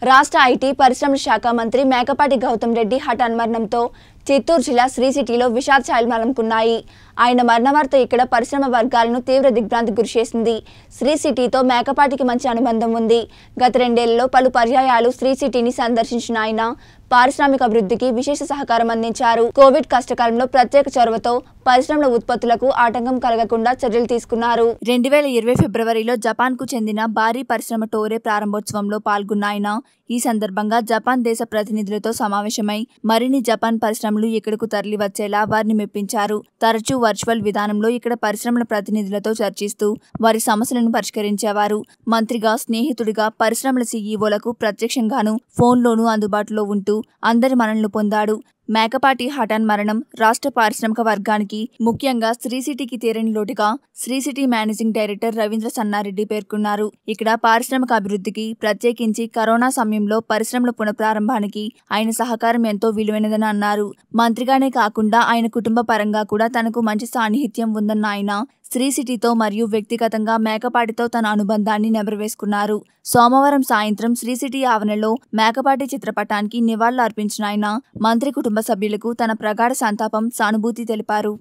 రాష్ట్ర ఐటీ పరిశ్రమల శాఖ మంత్రి మేకపాటి గౌతమ్ రెడ్డి హఠాన్ మరణంతో చిత్తూరు జిల్లా శ్రీ సిటీలో విషాద ఛాయలమలంకున్నాయి ఆయన మరణ వార్త ఇక్కడ పరిశ్రమ వర్గాలను తీవ్ర దిగ్భ్రాంతికి గురిచేసింది శ్రీ సిటీతో మేకపాటికి మంచి అనుబంధం ఉంది గత రెండేళ్లలో పలు పర్యాయాలు శ్రీ సిటీని సందర్శించిన ఆయన పారిశ్రామిక అభివృద్ధికి విశేష సహకారం అందించారు కోవిడ్ కష్టకాలంలో ప్రత్యేక చొరవతో పరిశ్రమల ఉత్పత్తులకు ఆటంకం కలగకుండా చర్యలు తీసుకున్నారు రెండు వేల ఇరవై ఫిబ్రవరిలో జపాన్ కు చెందిన భారీ పరిశ్రమ టోరే ప్రారంభోత్సవంలో పాల్గొన్న ఆయన ఈ సందర్భంగా జపాన్ దేశ ప్రతినిధులతో సమావేశమై మరిన్ని జపాన్ పరిశ్రమలు ఇక్కడకు తరలి వచ్చేలా వారిని మెప్పించారు తరచూ వర్చువల్ విధానంలో ఇక్కడ పరిశ్రమల ప్రతినిధులతో చర్చిస్తూ వారి సమస్యలను పరిష్కరించేవారు మంత్రిగా స్నేహితుడిగా పరిశ్రమల సీఈఓలకు ప్రత్యక్షంగాను ఫోన్లోనూ అందుబాటులో ఉంటూ అందరి మనల్ని పొందాడు మేకపాటి హఠాన్ మరణం రాష్ట్ర పారిశ్రామిక వర్గానికి ముఖ్యంగా శ్రీ సిటీకి తీరని లోటుగా శ్రీ సిటీ మేనేజింగ్ డైరెక్టర్ రవీంద్ర సన్నారెడ్డి పేర్కొన్నారు ఇక్కడ పారిశ్రామిక అభివృద్ధికి ప్రత్యేకించి కరోనా సమయంలో పరిశ్రమల పునఃప్రారంభానికి ఆయన సహకారం ఎంతో విలువైనదని అన్నారు మంత్రిగానే కాకుండా ఆయన కుటుంబ పరంగా కూడా తనకు మంచి సాన్నిహిత్యం ఉందన్న ఆయన శ్రీ సిటీతో మరియు వ్యక్తిగతంగా మేకపాటితో తన అనుబంధాన్ని నెబరవేసుకున్నారు సోమవారం సాయంత్రం శ్రీ సిటీ ఆవరణలో మేకపాటి చిత్రపటానికి నివాళులు అర్పించిన ఆయన మంత్రి కుటుంబ సభ్యులకు తన ప్రగాఢ సంతాపం సానుభూతి తెలిపారు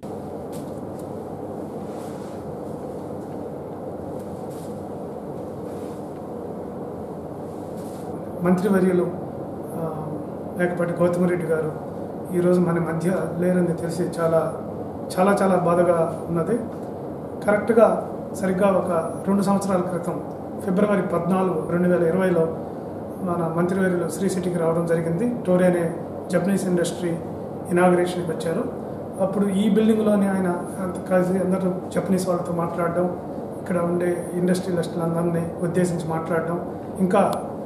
మంత్రివర్యులు ఆ, మేకపాటి గౌతమ్ రెడ్డి గారు ఈరోజు మన మధ్య లేరని తెలిసి చాలా చాలా చాలా బాధగా ఉన్నది కరెక్ట్గా సరిగ్గా ఒక రెండు సంవత్సరాల క్రితం ఫిబ్రవరి పద్నాలుగు రెండు వేల ఇరవైలో మన మంత్రివర్యులు శ్రీ సిటీకి రావడం జరిగింది టోరే అనే జపనీస్ ఇండస్ట్రీ ఇనాగ్రేషన్కి వచ్చారు అప్పుడు ఈ బిల్డింగ్లోనే ఆయన అంత కలిసి అందరూ జపనీస్ వాళ్ళతో మాట్లాడడం ఇక్కడ ఉండే ఇండస్ట్రియలిస్టులు అందరినీ ఉద్దేశించి మాట్లాడడం ఇంకా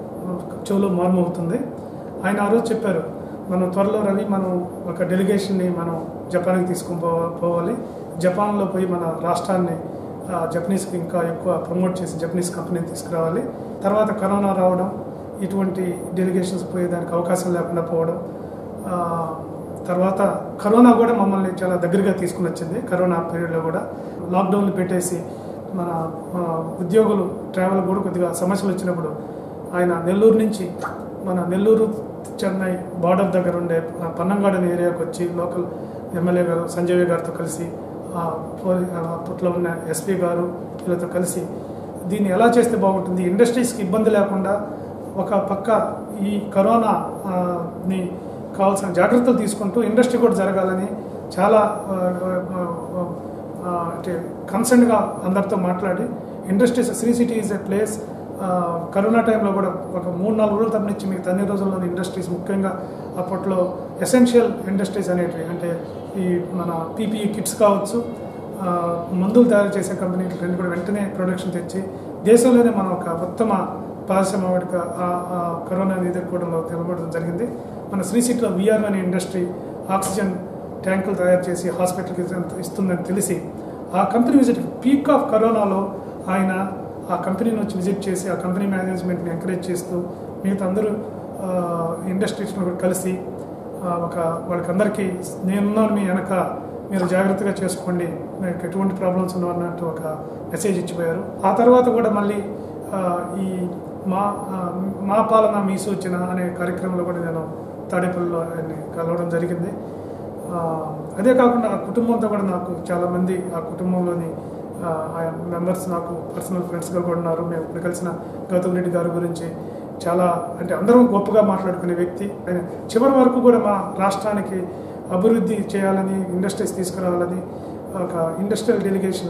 చెవులో మార్మవుతుంది ఆయన ఆ రోజు చెప్పారు మనం త్వరలో రవి మనం ఒక డెలిగేషన్ని మనం జపాన్కి తీసుకొని పో పోవాలి జపాన్లో పోయి మన రాష్ట్రాన్ని ఆ, జపనీస్కి ఇంకా ఎక్కువ ప్రమోట్ చేసి జపనీస్ కంపెనీని తీసుకురావాలి తర్వాత కరోనా రావడం ఇటువంటి డెలిగేషన్స్ పోయేదానికి అవకాశం లేకుండా పోవడం ఆ, తర్వాత కరోనా కూడా మమ్మల్ని చాలా దగ్గరగా తీసుకుని వచ్చింది కరోనా పీరియడ్లో కూడా లాక్డౌన్లు పెట్టేసి మన ఆ, ఉద్యోగులు ట్రావెల్ కూడా కొద్దిగా సమస్యలు వచ్చినప్పుడు ఆయన నెల్లూరు నుంచి మన నెల్లూరు చెన్నై బార్డర్ దగ్గర ఉండే ఆ, పన్నంగాడెన్ ఏరియాకి వచ్చి లోకల్ ఎమ్మెల్యే గారు సంజయ్ గారితో కలిసి ఆ, పోలీ- ఆ, అప్పట్లో ఉన్న ఎస్పీ గారు వీళ్ళతో కలిసి దీన్ని ఎలా చేస్తే బాగుంటుంది ఇండస్ట్రీస్కి ఇబ్బంది లేకుండా ఒక పక్క ఈ కరోనా ఆ, ని కావాల్సిన జాగ్రత్తలు తీసుకుంటూ ఇండస్ట్రీ కూడా జరగాలని చాలా ఆ, ఆ, ఆ, ఆ, అంటే కన్సర్న్గా అందరితో మాట్లాడి industries Sri City is a place corona టైంలో కూడా ఒక మూడు నాలుగు రోజుల తప్ప నుంచి మిగతా అన్ని రోజుల్లోని ఇండస్ట్రీస్ ముఖ్యంగా అప్పట్లో ఎసెన్షియల్ ఇండస్ట్రీస్ అనేటివి అంటే ఈ మన పీపీఈ కిట్స్ కావచ్చు ఆ, మందులు తయారు చేసే కంపెనీలు రెండు కూడా వెంటనే ప్రొడక్షన్ తెచ్చి దేశంలోనే మనం ఒక ఉత్తమ పారిశ్రామిక ఆ- ఆ కరోనాని ఎదుర్కోవడంలో తెలపడం జరిగింది మన శ్రీ సిటీలో విఆర్ అనే ఇండస్ట్రీ ఆక్సిజన్ ట్యాంకులు తయారు చేసి హాస్పిటల్కి ఇస్తుందని తెలిసి ఆ కంపెనీ విజిట్ పీక్ ఆఫ్ కరోనాలో ఆయన ఆ కంపెనీని వచ్చి విజిట్ చేసి ఆ కంపెనీ మేనేజ్మెంట్ని ఎంకరేజ్ చేస్తూ మిగతా అందరూ ఇండస్ట్రీస్లో కూడా కలిసి ఆ, ఒక వాళ్ళకందరికీ నేనున్నాను మీ వెనక మీరు జాగ్రత్తగా చేసుకోండి మీకు ఎటువంటి ప్రాబ్లమ్స్ ఉండవు అన్నట్టు ఒక మెసేజ్ ఇచ్చిపోయారు ఆ తర్వాత కూడా మళ్ళీ ఆ, ఈ మా ఆ, మా పాలన మీ సూచన అనే కార్యక్రమంలో కూడా నేను తాడేపల్లిలో ఆయన్ని కలవడం జరిగింది ఆ, అదే కాకుండా ఆ కుటుంబంతో కూడా నాకు చాలామంది ఆ కుటుంబంలోని ఆ, ఆయన మెంబర్స్ నాకు పర్సనల్ ఫ్రెండ్స్గా కూడా ఉన్నారు మేము ఇప్పుడు కలిసిన గౌతమ్ రెడ్డి గారి గురించి చాలా అంటే అందరం గొప్పగా మాట్లాడుకునే వ్యక్తి ఆయన చివరి వరకు కూడా మా రాష్ట్రానికి అభివృద్ధి చేయాలని ఇండస్ట్రీస్ తీసుకురావాలని ఒక ఇండస్ట్రియల్ డెలిగేషన్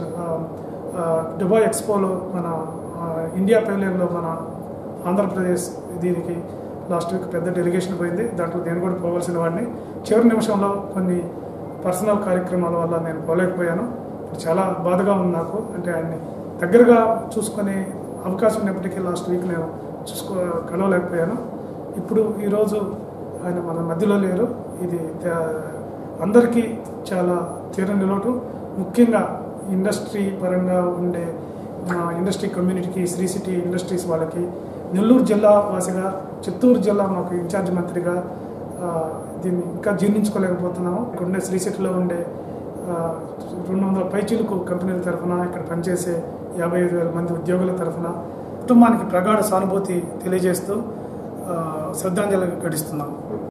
దుబాయ్ ఎక్స్పోలో మన ఆ, ఇండియా పెవిలియన్లో మన ఆంధ్రప్రదేశ్ దీనికి లాస్ట్ వీక్ పెద్ద డెలిగేషన్ పోయింది దాంట్లో నేను కూడా పోవాల్సిన వాడిని చివరి నిమిషంలో కొన్ని పర్సనల్ కార్యక్రమాల వల్ల నేను పోలేకపోయాను ఇప్పుడు చాలా బాధగా ఉంది నాకు అంటే ఆయన్ని దగ్గరగా చూసుకునే అవకాశం ఉన్నప్పటికీ లాస్ట్ వీక్ నేను చూసుకో కలవలేకపోయాను ఇప్పుడు ఈరోజు ఆయన మన మధ్యలో లేరు ఇది తే- అందరికీ చాలా తీరని లోటు ముఖ్యంగా ఇండస్ట్రీ పరంగా ఉండే మా ఇండస్ట్రీ కమ్యూనిటీకి శ్రీ సిటీ ఇండస్ట్రీస్ వాళ్ళకి నెల్లూరు జిల్లా వాసిగా చిత్తూరు జిల్లా మాకు ఇన్ఛార్జ్ మంత్రిగా ఆ, దీన్ని ఇంకా జీర్ణించుకోలేకపోతున్నాము ఇక్కడ ఉండే శ్రీ సిటీలో ఉండే ఆ, రెండు వందల పైచిలుకు కంపెనీల తరఫున ఇక్కడ పనిచేసే యాభై ఐదు వేల మంది ఉద్యోగుల తరఫున కుటుంబానికి ప్రగాఢ సానుభూతి తెలియజేస్తూ ఆ, శ్రద్ధాంజలి ఘటిస్తున్నాం